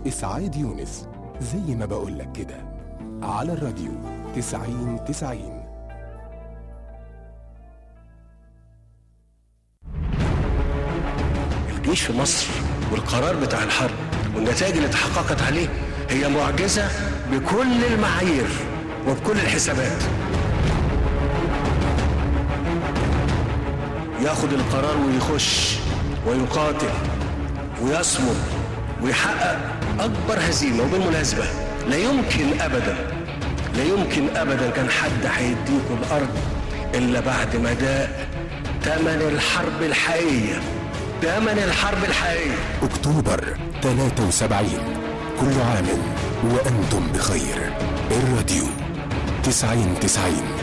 إسعاد يونس زي ما بقولك كده على الراديو تسعين تسعين الجيش في مصر والقرار بتاع الحرب والنتائج اللي تحققت عليه هي معجزة بكل المعايير وبكل الحسابات ياخد القرار ويخش ويقاتل ويصمد ويحقق أكبر هزيمة وبالمناسبة لا يمكن أبدا لا يمكن أبدا كان حد هيديكوا الأرض إلا بعد ما داء تمن الحرب الحقيقية تمن الحرب الحقيقية أكتوبر 73 كل عام وأنتم بخير الراديو تسعين تسعين